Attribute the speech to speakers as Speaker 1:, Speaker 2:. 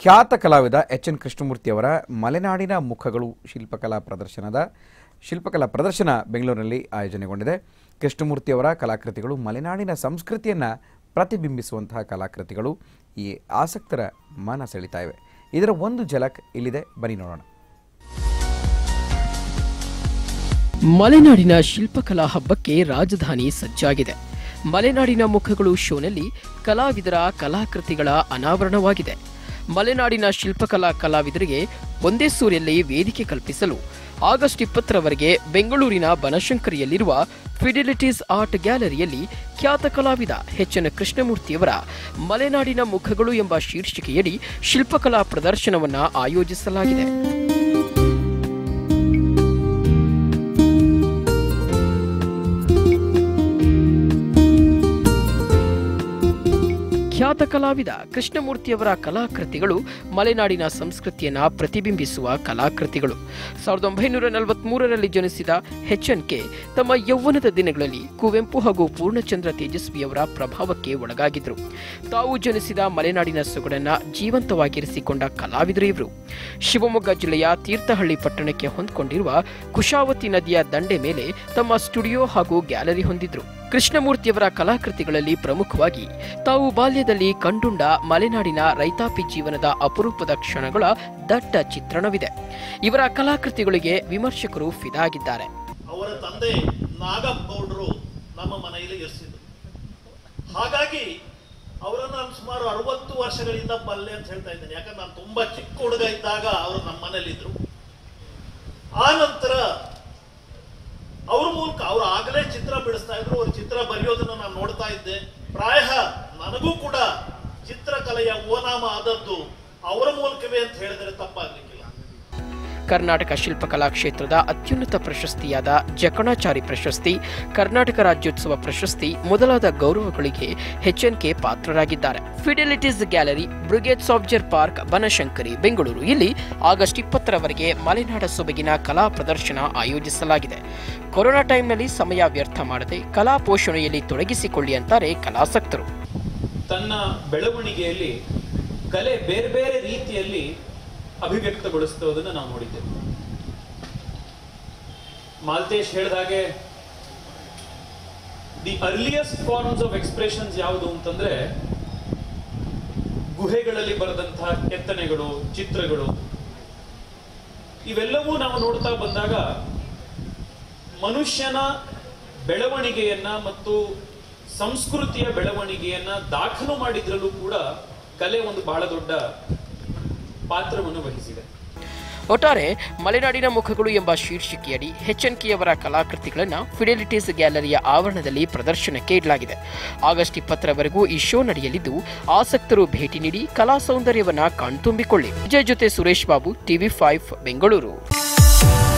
Speaker 1: ಖ್ಯಾತ ಕಲಾವಿದ H N ಕೃಷ್ಣಮೂರ್ತಿಯವರ ಮಲೆನಾಡಿನ ಮುಖಗಳು ಶಿಲ್ಪಕಲಾ ಪ್ರದರ್ಶನದ ಶಿಲ್ಪಕಲಾ ಪ್ರದರ್ಶನ ಬೆಂಗಳೂರಿನಲ್ಲಿ ಆಯೋಜನೆಗೊಂಡಿದೆ ಕೃಷ್ಣಮೂರ್ತಿಯವರ ಕಲಾಕೃತಿಗಳು ಮಲೆನಾಡಿನ ಸಂಸ್ಕೃತಿಯನ್ನು ಪ್ರತಿಬಿಂಬಿಸುವಂತಹ ಕಲಾಕೃತಿಗಳು ಈ ಆಸಕ್ತರ ಮನ ಸೆಳಿತಾ ಇವೆ ಇದರ ಒಂದು ಝಲಕ್ ಇಲ್ಲಿದೆ ಬನ್ನಿ ನೋಡೋಣ
Speaker 2: ಮಲೆನಾಡಿನ ಶಿಲ್ಪಕಲಾ ಹಬ್ಬಕ್ಕೆ ರಾಜಧಾನಿ ಸಜ್ಜಾಗಿದೆ ಮಲೆನಾಡಿನ ಮುಖಗಳು ಶೋನಲ್ಲಿ ಕಲಾವಿದರ ಕಲಾಕೃತಿಗಳ ಅನಾವರಣವಾಗಿದೆ ಮಲೆನಾಡಿನ ಶಿಲ್ಪಕಲಾ ಕಲಾವಿದರಿಗೆ ಒಂದೇ ಸೂರಿಯಲ್ಲಿ ವೇದಿಕೆ ಕಲ್ಪಿಸಲು ಆಗಸ್ಟ್ ಇಪ್ಪತ್ತರವರೆಗೆ ಬೆಂಗಳೂರಿನ ಬನಶಂಕರಿಯಲ್ಲಿರುವ ಫಿಡಿಲಿಟೀಸ್ ಆರ್ಟ್ ಗ್ಯಾಲರಿಯಲ್ಲಿ ಖ್ಯಾತ ಕಲಾವಿದ ಎಚ್ ಎನ್ ಕೃಷ್ಣಮೂರ್ತಿಯವರ ಮಲೆನಾಡಿನ ಮುಖಗಳು ಎಂಬ ಶೀರ್ಷಿಕೆಯಡಿ ಶಿಲ್ಪಕಲಾ ಪ್ರದರ್ಶನವನ್ನು ಆಯೋಜಿಸಲಾಗಿದೆ ಖ್ಯಾತ ಕಲಾವಿದ ಕೃಷ್ಣಮೂರ್ತಿಯವರ ಕಲಾಕೃತಿಗಳು ಮಲೆನಾಡಿನ ಸಂಸ್ಕೃತಿಯನ್ನ ಪ್ರತಿಬಿಂಬಿಸುವ ಕಲಾಕೃತಿಗಳು ಸಾವಿರದ ಒಂಬೈನೂರ ನಲವತ್ಮೂರರಲ್ಲಿ ಜನಿಸಿದ ಎಚ್ ಎನ್ ಕೆ ತಮ್ಮ ಯೌವನದ ದಿನಗಳಲ್ಲಿ ಕುವೆಂಪು ಹಾಗೂ ಪೂರ್ಣಚಂದ್ರ ತೇಜಸ್ವಿಯವರ ಪ್ರಭಾವಕ್ಕೆ ಒಳಗಾಗಿದ್ರು ತಾವು ಜನಿಸಿದ ಮಲೆನಾಡಿನ ಸೊಗಡನ್ನ ಜೀವಂತವಾಗಿರಿಸಿಕೊಂಡ ಕಲಾವಿದರು ಇವರು ಶಿವಮೊಗ್ಗ ಜಿಲ್ಲೆಯ ತೀರ್ಥಹಳ್ಳಿ ಪಟ್ಟಣಕ್ಕೆ ಹೊಂದಿಕೊಂಡಿರುವ ಕುಶಾವತಿ ನದಿಯ ದಂಡೆ ಮೇಲೆ ತಮ್ಮ ಸ್ಟುಡಿಯೋ ಹಾಗೂ ಗ್ಯಾಲರಿ ಹೊಂದಿದ್ರು ಕೃಷ್ಣಮೂರ್ತಿಯವರ ಕಲಾಕೃತಿಗಳಲ್ಲಿ ಪ್ರಮುಖವಾಗಿ ತಾವು ಬಾಲ್ಯದಲ್ಲಿ ಕಂಡುಂಡ ಮಲೆನಾಡಿನ ರೈತಾಪಿ ಜೀವನದ ಅಪರೂಪದ ಕ್ಷಣಗಳ ದಟ್ಟ ಚಿತ್ರಣವಿದೆ ಇವರ ಕಲಾಕೃತಿಗಳಿಗೆ ವಿಮರ್ಶಕರು ಫಿದಾಗಿದ್ದಾರೆ
Speaker 3: ಅವರ ತಂದೆ ನಾಗಪ್ಪಗೌಡರು ನಮ್ಮ ಮನೆಯಲ್ಲಿ ಇರಿಸಿದ್ರು ಹಾಗಾಗಿ ಅವರನ್ನು ನಾನು ಸುಮಾರು ಅರವತ್ತು ವರ್ಷಗಳಿಂದ ಬಲ್ಲೆ ಅಂತ ಹೇಳ್ತಾ ಇದ್ದೇನೆ ಯಾಕಂದ್ರೆ ನಾನು ತುಂಬಾ ಚಿಕ್ಕ ಹುಡುಗ ಇದ್ದಾಗ ಅವರು ನಮ್ಮ ಮನೇಲಿ ಇದ್ರು ಆ ನಂತರ ಅವ್ರ ಮೂಲಕ ಅವ್ರು ಆಗಲೇ ಚಿತ್ರ ಬಿಡಿಸ್ತಾ ಇದ್ರು ಅವ್ರ ಚಿತ್ರ ಬರೆಯೋದನ್ನ ನಾನು ನೋಡ್ತಾ ಇದ್ದೆ ಪ್ರಾಯ ನನಗೂ ಕೂಡ ಚಿತ್ರಕಲೆಯ ಓನಾಮ ಆದದ್ದು ಅವರ ಮೂಲಕವೇ ಅಂತ ಹೇಳಿದರೆ ತಪ್ಪಾಗ್ಲಿಕ್ಕಿಲ್ಲ
Speaker 2: ಕರ್ನಾಟಕ ಶಿಲ್ಪಕಲಾ ಕ್ಷೇತ್ರದ ಅತ್ಯುನ್ನತ ಪ್ರಶಸ್ತಿಯಾದ ಜಕಣಾಚಾರಿ ಪ್ರಶಸ್ತಿ ಕರ್ನಾಟಕ ರಾಜ್ಯೋತ್ಸವ ಪ್ರಶಸ್ತಿ ಮೊದಲಾದ ಗೌರವಗಳಿಗೆ ಕೆ ಪಾತ್ರರಾಗಿದ್ದಾರೆ Fidelities gallery Brigade software park Banashankari Bengaluru ಇಲ್ಲಿ ಆಗಸ್ಟ್ ಇಪ್ಪತ್ತರವರೆಗೆ ಮಲೆನಾಡ ಸೊಬಗಿನ ಕಲಾ ಪ್ರದರ್ಶನ ಆಯೋಜಿಸಲಾಗಿದೆ ಕೊರೋನಾ ಟೈಮ್ನಲ್ಲಿ ಸಮಯ ವ್ಯರ್ಥ ಮಾಡದೆ ಕಲಾ ಪೋಷಣೆಯಲ್ಲಿ ತೊಡಗಿಸಿಕೊಳ್ಳಿ ಅಂತಾರೆ ಕಲಾಸಕ್ತರು
Speaker 4: ತನ್ನ ಬೆಳವಣಿಗೆಯಲ್ಲಿ ಕಲೆ ಬೇರೆ ಬೇರೆ ರೀತಿಯಲ್ಲಿ ಅಭಿವ್ಯಕ್ತಗೊಳಿಸ್ತೋದನ್ನ ನಾವು ನೋಡಿದ್ದೇವೆ ಮಾಲ್ತೇಶ್ ಹೇಳಿದಾಗೆ the earliest forms of expressions ಯಾವುದು ಅಂತಂದ್ರೆ ಗುಹೆಗಳಲ್ಲಿ ಬರೆದಂತಹ ಕೆತ್ತನೆಗಳು ಚಿತ್ರಗಳು ಇವೆಲ್ಲವೂ ನಾವು ನೋಡ್ತಾ ಬಂದಾಗ ಮನುಷ್ಯನ ಬೆಳವಣಿಗೆಯನ್ನ ಮತ್ತು ಸಂಸ್ಕೃತಿಯ ಬೆಳವಣಿಗೆಯನ್ನ ದಾಖಲು ಮಾಡಿದ್ರಲ್ಲೂ ಕೂಡ ಕಲೆ ಒಂದು ಬಹಳ ದೊಡ್ಡ ಪಾತ್ರವನ್ನು ವಹಿಸಿದೆ
Speaker 2: ಒಟ್ಟಾರೆ ಮಲೆನಾಡಿನ ಮುಖಗಳು ಎಂಬ ಶೀರ್ಷಿಕೆಯಡಿ ಕೆಯವರ ಕಲಾಕೃತಿಗಳನ್ನು ಫಿಡೆಲಿಟೀಸ್ ಗ್ಯಾಲರಿಯ ಆವರಣದಲ್ಲಿ ಪ್ರದರ್ಶನಕ್ಕೆ ಇಡಲಾಗಿದೆ ಆಗಸ್ಟ್ ಇಪ್ಪತ್ತರವರೆಗೂ ಈ ಶೋ ನಡೆಯಲಿದ್ದು ಆಸಕ್ತರು ಭೇಟಿ ನೀಡಿ ಕಲಾ ಸೌಂದರ್ಯವನ್ನ ಕಣ್ತುಂಬಿಕೊಳ್ಳಿ ವಿಜಯ್ ಜೊತೆ ಸುರೇಶ್ ಬಾಬು ಟಿವಿ ಫೈವ್ ಬೆಂಗಳೂರು